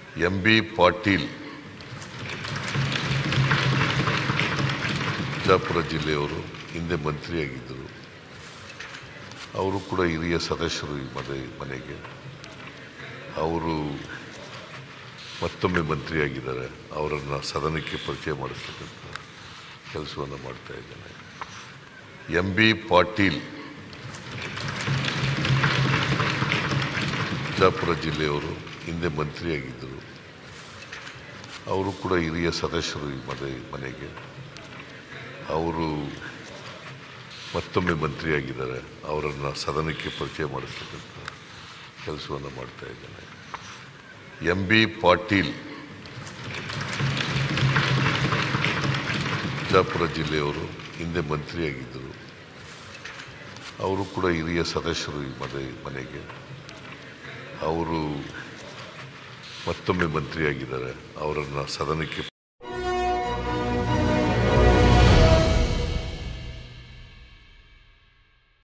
M B Patil Bijapur ಜಿಲ್ಲೆಯವರು ಹಿಂದೆ ಮಂತ್ರಿಯಾಗಿದ್ದರು ಅವರು ಕೂಡ ಹಿರಿಯ ಸದಸ್ಯರು ಈ ಮನೆ ಮನೆಗೆ ಅವರು ಮತ್ತೊಮ್ಮೆ ಮಂತ್ರಿಯಾಗಿದ್ದಾರೆ ಅವರನ್ನು ಸದನಕ್ಕೆ ಪರಿಚಯ ಮಾಡಿಸ್ತಕ್ಕಂಥ ಕೆಲಸವನ್ನು ಮಾಡ್ತಾ ಇದ್ದೇನೆ ಎಂ ಬಿ ಪಾಟೀಲ್ ಬಿಜಾಪುರ ಜಿಲ್ಲೆಯವರು ಹಿಂದೆ ಮಂತ್ರಿಯಾಗಿದ್ದರು ಅವರು ಕೂಡ ಹಿರಿಯ ಸದಸ್ಯರು ಈ ಮನೆ ಮನೆಗೆ ಅವರು ಮತ್ತೊಮ್ಮೆ ಮಂತ್ರಿಯಾಗಿದ್ದಾರೆ ಅವರನ್ನು ಸದನಕ್ಕೆ ಪರಿಚಯ ಮಾಡಿಸ್ತಕ್ಕಂಥ ಕೆಲಸವನ್ನು ಮಾಡ್ತಾ ಇದ್ದೇನೆ ಎಂ ಬಿ ಪಾಟೀಲ್ ಬಿಜಾಪುರ ಜಿಲ್ಲೆಯವರು ಹಿಂದೆ ಮಂತ್ರಿಯಾಗಿದ್ದರು ಅವರು ಕೂಡ ಹಿರಿಯ ಸದಸ್ಯರು ಈ ಮನೆ ಮನೆಗೆ ಅವರು ಮತ್ತೊಮ್ಮೆ ಮಂತ್ರಿಯಾಗಿದ್ದಾರೆ ಅವರನ್ನು ಸದನಕ್ಕೆ